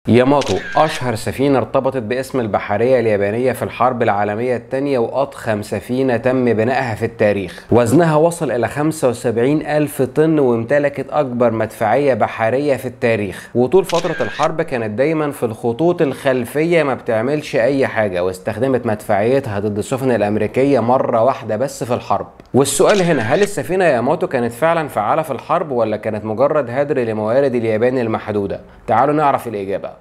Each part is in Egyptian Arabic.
ياماتو أشهر سفينة ارتبطت باسم البحرية اليابانية في الحرب العالمية الثانية وأضخم سفينة تم بنائها في التاريخ وزنها وصل إلى 75 ألف طن وامتلكت أكبر مدفعية بحرية في التاريخ وطول فترة الحرب كانت دايما في الخطوط الخلفية ما بتعملش أي حاجة واستخدمت مدفعيتها ضد السفن الأمريكية مرة واحدة بس في الحرب والسؤال هنا هل السفينة ياماتو كانت فعلا فعالة في الحرب ولا كانت مجرد هدر لموارد اليابان المحدودة تعالوا نعرف الإجابة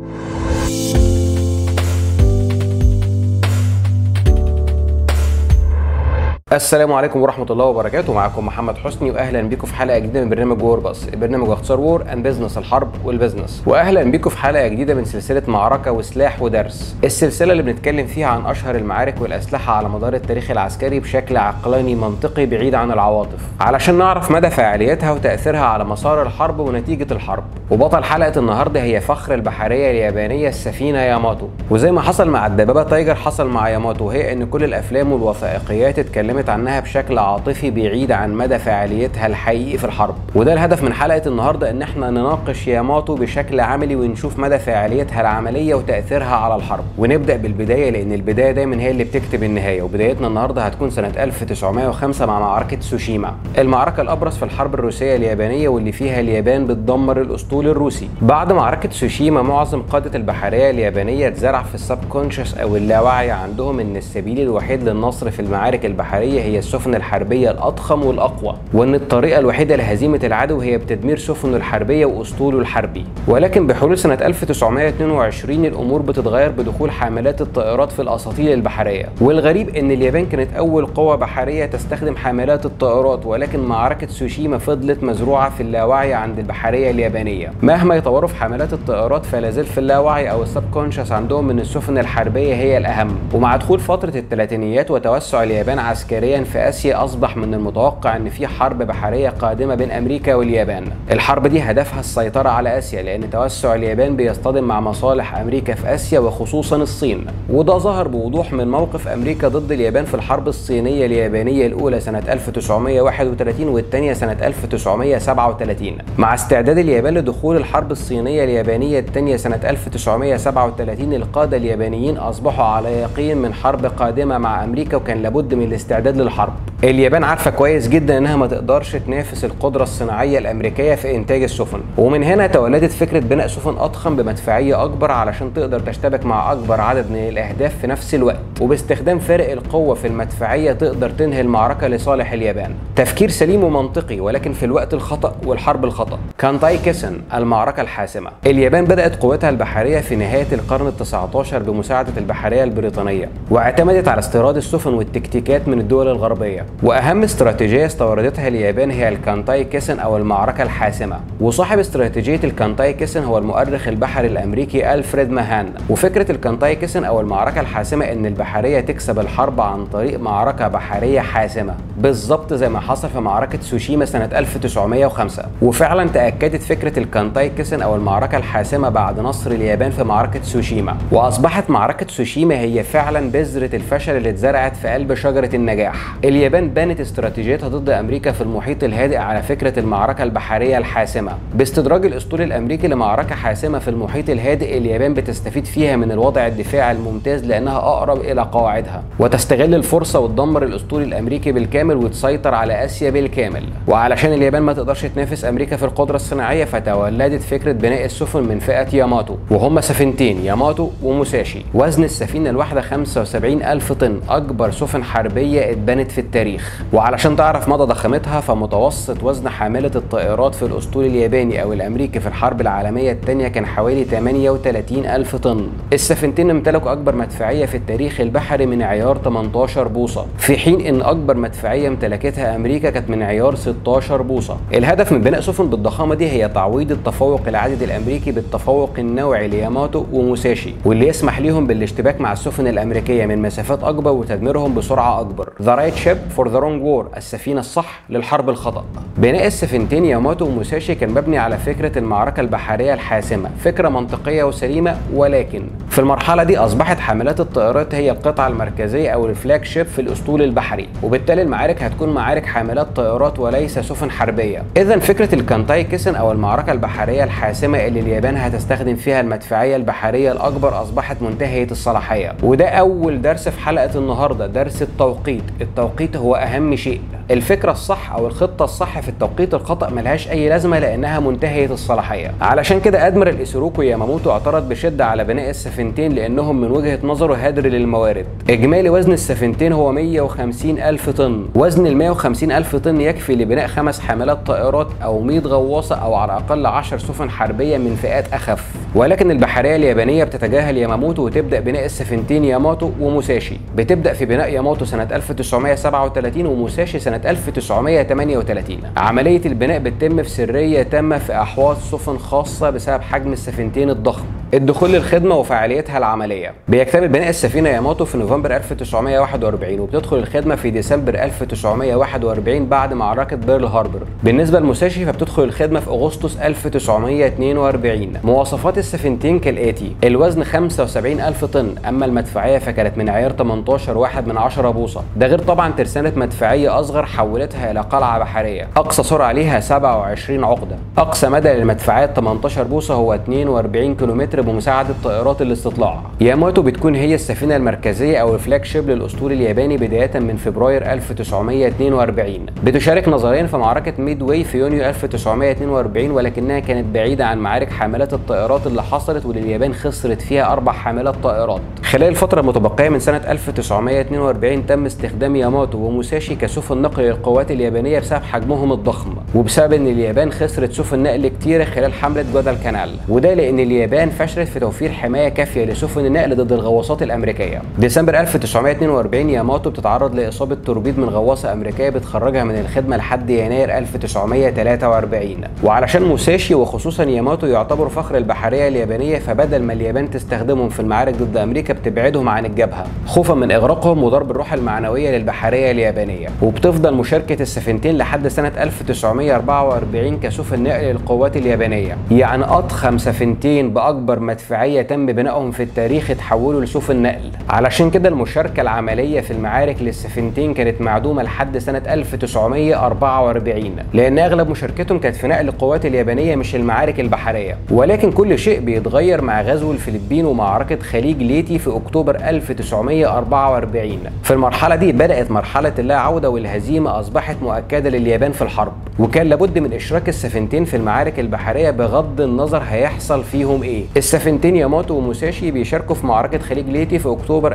السلام عليكم ورحمة الله وبركاته معكم محمد حسني واهلا بيكم في حلقة جديدة من برنامج وور باص برنامج اختصار وور اند بزنس الحرب والبزنس واهلا بيكم في حلقة جديدة من سلسلة معركة وسلاح ودرس السلسلة اللي بنتكلم فيها عن اشهر المعارك والاسلحة على مدار التاريخ العسكري بشكل عقلاني منطقي بعيد عن العواطف علشان نعرف مدى فاعليتها وتأثيرها على مسار الحرب ونتيجة الحرب وبطل حلقة النهاردة هي فخر البحرية اليابانية السفينة ياماتو وزي ما حصل مع الدبابة تايجر حصل مع ياماتو وهي ان كل الافلام والوثائقيات اتكلمت عنها بشكل عاطفي بعيد عن مدى فاعليتها الحقيقي في الحرب وده الهدف من حلقة النهاردة ان احنا نناقش ياماتو بشكل عملي ونشوف مدى فاعليتها العملية وتأثيرها على الحرب ونبدأ بالبداية لان البداية دايما هي اللي بتكتب النهاية وبدايتنا النهاردة هتكون سنة 1905 مع معركة سوشيما المعركة الأبرز في الحرب الروسية اليابانية واللي فيها اليابان بتدمر الأسطول الروسي بعد معركة سوشيما معظم قادة البحرية اليابانية اتزرع في السبكونشس أو اللاوعي عندهم إن السبيل الوحيد للنصر في المعارك البحرية هي السفن الحربية الأضخم والأقوى وإن الطريقة الوحيدة لهزيمة العدو هي بتدمير سفنه الحربية وأسطوله الحربي ولكن بحلول سنة 1922 الأمور بتتغير بدخول حاملات الطائرات في الأساطيل البحرية والغريب إن اليابان كانت أول قوة بحرية تستخدم حاملات الطائرات ولكن معركة سوشيما فضلت مزروعة في اللاوعي عند البحرية اليابانية مهما يطوروا في حاملات الطائرات فلا زال في اللاوعي أو السبكونشس عندهم إن السفن الحربية هي الأهم ومع دخول فترة الثلاثينيات وتوسع اليابان عسكريا في آسيا أصبح من المتوقع إن في حرب بحرية قادمة بين أمريكا واليابان الحرب دي هدفها السيطرة على آسيا لأن توسع اليابان بيصطدم مع مصالح أمريكا في آسيا وخصوصا الصين وده ظهر بوضوح من موقف أمريكا ضد اليابان في الحرب الصينية اليابانية الأولى سنة 1931 والثانية سنة 1937 مع استعداد اليابان لدخول الحرب الصينية اليابانية الثانية سنة 1937 القادة اليابانيين أصبحوا على يقين من حرب قادمة مع أمريكا وكان لابد من الاستعداد للحرب اليابان عارفة كويس جدا إنها ما تقدرش تنافس القدرة الصناعية الأمريكية في إنتاج السفن ومن هنا تولدت فكرة بناء سفن أضخم بمدفعية أكبر علشان تقدر تشتبك مع أكبر عدد من الأهداف في نفس الوقت وباستخدام فارق القوة في المدفعية تقدر تنهي المعركة لصالح اليابان تفكير سليم ومنطقي ولكن في الوقت الخطأ والحرب الخطأ كانتاي كيسن المعركة الحاسمة اليابان بدأت قوتها البحرية في نهاية القرن ال19 بمساعدة البحرية البريطانية واعتمدت على استيراد السفن والتكتيكات من الدول الغربية واهم استراتيجيه استوردتها اليابان هي الكانتاي كيسن او المعركه الحاسمه وصاحب استراتيجيه الكانتاي كيسن هو المؤرخ البحري الامريكي الفريد ماهان وفكره الكانتاي كيسن او المعركه الحاسمه ان البحريه تكسب الحرب عن طريق معركه بحريه حاسمه بالظبط زي ما حصل في معركه سوشيما سنه 1905 وفعلا تاكدت فكره الكانتاي كيسن او المعركه الحاسمه بعد نصر اليابان في معركه سوشيما واصبحت معركه سوشيما هي فعلا بذره الفشل اللي اتزرعت في قلب شجره النجاح اليابان بنت استراتيجيتها ضد امريكا في المحيط الهادئ على فكره المعركه البحريه الحاسمه باستدراج الاسطول الامريكي لمعركه حاسمه في المحيط الهادئ اليابان بتستفيد فيها من الوضع الدفاعي الممتاز لانها اقرب الى قواعدها وتستغل الفرصه وتدمر الاسطول الامريكي بالكامل وتسيطر على اسيا بالكامل وعلشان اليابان ما تقدرش تنافس امريكا في القدره الصناعيه فتولدت فكره بناء السفن من فئه ياماتو وهم سفينتين ياماتو وموساشي وزن السفينه الواحده 75 الف طن اكبر سفن حربيه اتبنت في التاريخ وعلشان تعرف مدى ضخامتها فمتوسط وزن حاملة الطائرات في الأسطول الياباني أو الأمريكي في الحرب العالمية الثانية كان حوالي 38 ألف طن السفينتين امتلكوا أكبر مدفعية في التاريخ البحري من عيار 18 بوصة في حين إن أكبر مدفعية امتلكتها أمريكا كانت من عيار 16 بوصة الهدف من بناء سفن بالضخامة دي هي تعويض التفوق العددي الأمريكي بالتفوق النوعي لياماتو وموساشي واللي يسمح ليهم بالاشتباك مع السفن الأمريكية من مسافات أكبر وتدميرهم بسرعة أكبر The right ship for the wrong war السفينة الصح للحرب الخطأ بناء السفينتين ياماتو وموساشي كان مبني على فكرة المعركة البحرية الحاسمة فكرة منطقية وسليمة ولكن في المرحله دي اصبحت حاملات الطائرات هي القطعه المركزيه او الفلاج شيب في الاسطول البحري وبالتالي المعارك هتكون معارك حاملات طائرات وليس سفن حربيه اذا فكره الكانتاي كيسن او المعركه البحريه الحاسمه اللي اليابان هتستخدم فيها المدفعيه البحريه الاكبر اصبحت منتهيه الصلاحيه وده اول درس في حلقه النهارده درس التوقيت التوقيت هو اهم شيء الفكره الصح او الخطه الصح في التوقيت الخطا ملهاش اي لازمه لانها منتهيه الصلاحيه علشان كده ادميرال ايسوروكو ياماموتو اعترض بشده على بناء السفينتين لانهم من وجهه نظره هدر للموارد اجمالي وزن السفينتين هو 150 الف طن وزن ال 150 الف طن يكفي لبناء خمس حاملات طائرات او 100 غواصه او على الاقل 10 سفن حربيه من فئات اخف ولكن البحريه اليابانيه بتتجاهل ياماموتو وتبدا بناء السفينتين ياماتو وموساشي بتبدا في بناء ياماتو سنه 1937 وموساشي سنه 1938 عمليه البناء بتتم في سريه تامه في احواض سفن خاصه بسبب حجم السفينتين الضخم الدخول للخدمه وفعاليتها العمليه بيكتمل بناء السفينه ياماتو في نوفمبر 1941 وبتدخل الخدمه في ديسمبر 1941 بعد معركه بيرل هاربر بالنسبه لموساشي فبتدخل الخدمه في اغسطس 1942 مواصفات السفينتين كالاتي الوزن 75 ألف طن اما المدفعيه فكانت من عيار 18 واحد من 10 بوصه ده غير طبعا ترسانه مدفعيه اصغر حولتها الى قلعه بحريه اقصى سرعه ليها 27 عقده اقصى مدى للمدفعيات 18 بوصه هو 42 كيلومتر بمساعده طائرات الاستطلاع ياماتو بتكون هي السفينه المركزيه او الفلاج شيب للاسطول الياباني بدايه من فبراير 1942 بتشارك نظريا في معركه ميد واي في يونيو 1942 ولكنها كانت بعيده عن معارك حاملات الطائرات اللي حصلت واللي اليابان خسرت فيها اربع حاملات طائرات خلال الفتره المتبقيه من سنه 1942 تم استخدام ياماتو وموساشي كسفن نقل للقوات اليابانيه بسبب حجمهم الضخم وبسبب ان اليابان خسرت سفن نقل كتيره خلال حمله جوادال كانال وده لان اليابان فشلت في توفير حمايه كافيه لسفن النقل ضد الغواصات الامريكيه ديسمبر 1942 ياماتو بتتعرض لاصابه توربيد من غواصه امريكيه بتخرجها من الخدمه لحد يناير 1943 وعلشان موساشي وخصوصا ياماتو يعتبروا فخر البحريه اليابانيه فبدل ما اليابان تستخدمهم في المعارك ضد امريكا بتبعدهم عن الجبهه خوفا من اغراقهم وضرب الروح المعنويه للبحريه اليابانيه وبتفضل مشاركه السفينتين لحد سنه 1944 كسفن نقل للقوات اليابانيه يعني اضخم سفينتين باكبر مدفعيه تم بنائهم في التاريخ اتحولوا لسفن نقل علشان كده المشاركه العمليه في المعارك للسفينتين كانت معدومه لحد سنه 1944 لان اغلب مشاركتهم كانت في نقل القوات اليابانيه مش المعارك البحريه ولكن كل شيء بيتغير مع غزو الفلبين ومعركه خليج ليتي في اكتوبر 1944 في المرحله دي بدات مرحله اللا عوده والهزيمه اصبحت مؤكده لليابان في الحرب وكان لابد من اشراك السفينتين في المعارك البحريه بغض النظر هيحصل فيهم ايه السفينتين ياماتو وموساشي بيشاركوا في معركه خليج ليتي في اكتوبر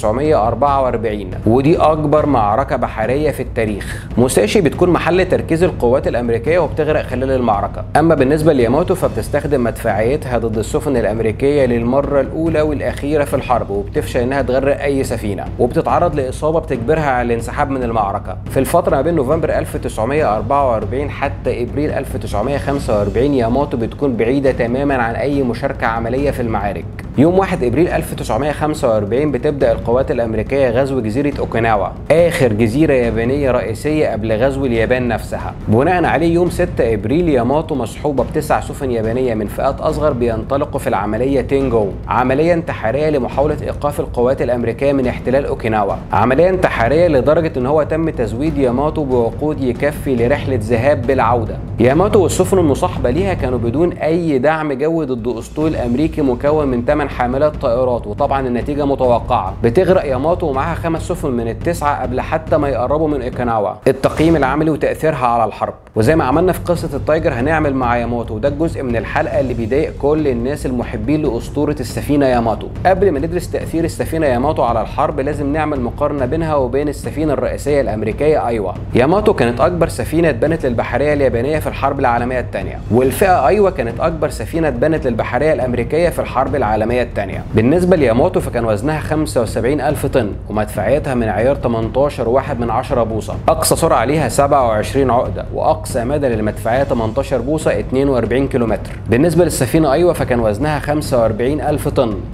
1944 ودي اكبر معركه بحريه في التاريخ موساشي بتكون محل تركيز القوات الامريكيه وبتغرق خلال المعركه اما بالنسبه لياماتو فبتستخدم مدفعيتها ضد السفن الامريكيه للمره الاولى والاخيره في الحرب وبتفشل انها تغرق اي سفينه وبتتعرض لاصابه بتجبرها على الانسحاب من المعركه في الفتره ما بين نوفمبر 1944 حتى ابريل 1945 ياماتو بتكون بعيده تماما عن اي مشاركه عمليه في المعارك يوم 1 ابريل 1945 بتبدا القوات الامريكيه غزو جزيره اوكيناوا اخر جزيره يابانيه رئيسيه قبل غزو اليابان نفسها بناء عليه يوم 6 ابريل ياماتو مصحوبه بتسع سفن يابانيه من فئات اصغر بينطلقوا في العمليه تينجو عمليه انتحاريه لمحاوله ايقاف القوات الامريكيه من احتلال اوكيناوا عمليه انتحاريه لدرجه ان هو تم تزويد ياماتو بوقود يكفي لرحله ذهاب بالعوده ياماتو والسفن المصاحبه ليها كانوا بدون اي دعم جوي ضد اسطول امريكي مكون من 8 حاملات طائرات وطبعا النتيجه متوقعه بتغرق ياماتو ومعاها خمس سفن من التسعه قبل حتى ما يقربوا من اوكيناوا التقييم العملي وتاثيرها على الحرب وزي ما عملنا في قصه التايجر هنعمل مع ياماتو وده الجزء من الحلقه اللي بيضايق كل الناس المحبين لاسطوره السفينه ياماتو قبل ما ندرس تاثير السفينه ياماتو على الحرب لازم نعمل مقارنه بينها وبين السفينه الرئيسيه الامريكيه ايوا ياماتو كانت اكبر سفينه اتبنت للبحريه اليابانيه في الحرب العالميه الثانيه والفئه ايوا كانت اكبر سفينه اتبنت للبحريه الامريكيه في الحرب العالميه الثانيه بالنسبه لياماتو فكان وزنها 75 الف طن ومدفعيتها من عيار 18 واحد من 10 بوصه اقصى سرعه ليها 27 عقده واقصى مدى للمدفعيه 18 بوصه 42 كيلومتر بالنسبه للسفينه ايوا فكان وزنها 45 الف طن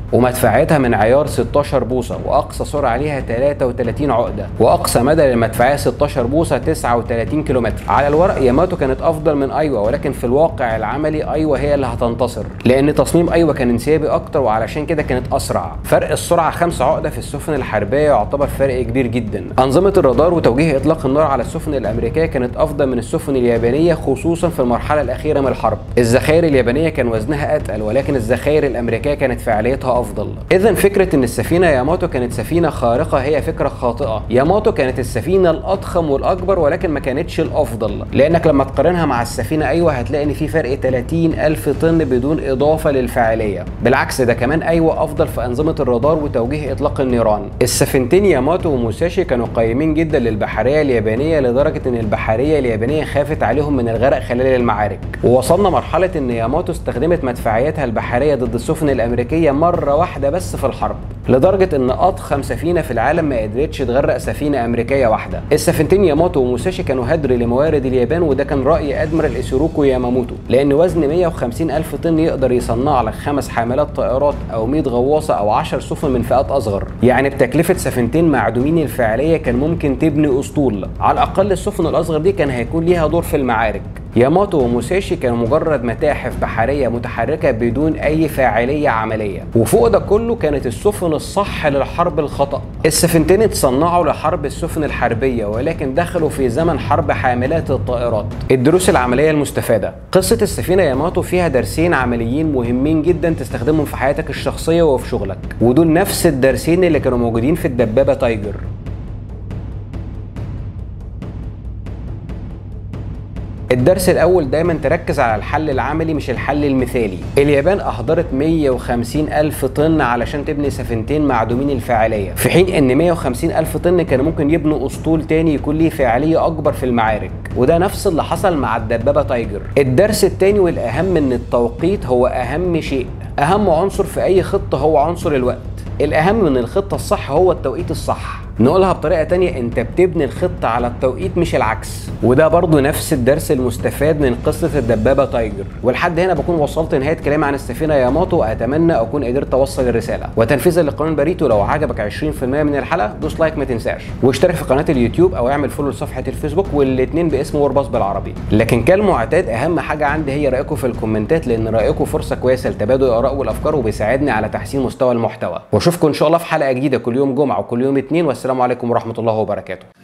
ومدفعيتها من عيار 16 بوصه واقصى سرعه ليها 33 عقده واقصى مدى للمدفعيه 16 بوصه 39 كيلومتر على الورق ياماتو كانت افضل من ايوا ولكن في الواقع العملي ايوا هي اللي هتنتصر لان تصميم ايوا كان انسيابي اكتر وعلشان كده كانت اسرع فرق السرعه 5 عقده في السفن الحربيه يعتبر فرق كبير جدا انظمه الرادار وتوجيه اطلاق النار على السفن الامريكيه كانت افضل من السفن اليابانيه خصوصا في المرحله الاخيره من الحرب الذخائر اليابانيه كان وزنها اتقل ولكن الذخائر الامريكيه كانت فعاليتها افضل اذا فكره ان السفينه ياماتو كانت سفينه خارقه هي فكره خاطئه ياماتو كانت السفينه الاضخم والاكبر ولكن ما كانتش الافضل لانك لما تقارنها مع السفينه ايوه هتلاقي ان في فرق 30 الف طن بدون اضافه للفاعليه بالعكس ده كمان ايوه افضل في انظمه الرادار وتوجيه اطلاق النيران السفينتين ياماتو وموساشي كانوا قيمين جدا للبحريه اليابانيه لدرجه ان البحريه اليابانيه خافت عليهم من الغرق خلال المعارك ووصلنا مرحله ان ياماتو استخدمت مدفعيتها البحريه ضد السفن الامريكيه مره واحده بس في الحرب لدرجه ان اضخم سفينه في العالم ما قدرتش تغرق سفينه امريكيه واحده السفينتين ياماتو وموساشي كانوا هدر لموارد اليابان وده كان راي ادميرال ايسوروكو ياماموتو لان وزن 150 الف طن يقدر يصنع لك خمس حاملات طائرات او 100 غواصه او 10 سفن من فئات اصغر يعني بتكلفه سفينتين معدومين الفاعليه كان ممكن تبني اسطول على الاقل السفن الاصغر دي كان هيكون ليها دور في المعارك ياماتو وموساشي كانوا مجرد متاحف بحرية متحركة بدون أي فاعلية عملية وفوق ده كله كانت السفن الصح للحرب الخطأ السفينتين اتصنعوا لحرب السفن الحربية ولكن دخلوا في زمن حرب حاملات الطائرات الدروس العملية المستفادة قصة السفينة ياماتو فيها درسين عمليين مهمين جدا تستخدمهم في حياتك الشخصية وفي شغلك ودول نفس الدرسين اللي كانوا موجودين في الدبابة تايجر الدرس الاول دايما تركز على الحل العملي مش الحل المثالي اليابان اهدرت 150 الف طن علشان تبني سفينتين معدومين الفاعليه في حين ان 150 الف طن كانوا ممكن يبنوا اسطول تاني يكون ليه فاعليه اكبر في المعارك وده نفس اللي حصل مع الدبابه تايجر الدرس التاني والاهم ان التوقيت هو اهم شيء اهم عنصر في اي خطه هو عنصر الوقت الاهم من الخطه الصح هو التوقيت الصح نقولها بطريقه تانية انت بتبني الخطه على التوقيت مش العكس وده برضو نفس الدرس المستفاد من قصه الدبابه تايجر ولحد هنا بكون وصلت نهايه كلامي عن السفينه ياماتو اتمنى اكون قدرت اوصل الرساله وتنفيذا لقانون بريتو لو عجبك 20% من الحلقه دوس لايك ما تنساش واشترك في قناه اليوتيوب او اعمل فولو لصفحه الفيسبوك والاثنين باسم ورباص بالعربي لكن كالمعتاد اهم حاجه عندي هي رايكم في الكومنتات لان رايكم فرصه كويسه لتبادل الاراء والافكار وبيساعدني على تحسين مستوى المحتوى واشوفكم ان شاء الله في حلقه جديده كل يوم جمعه وكل يوم اثنين والسلام عليكم ورحمه الله وبركاته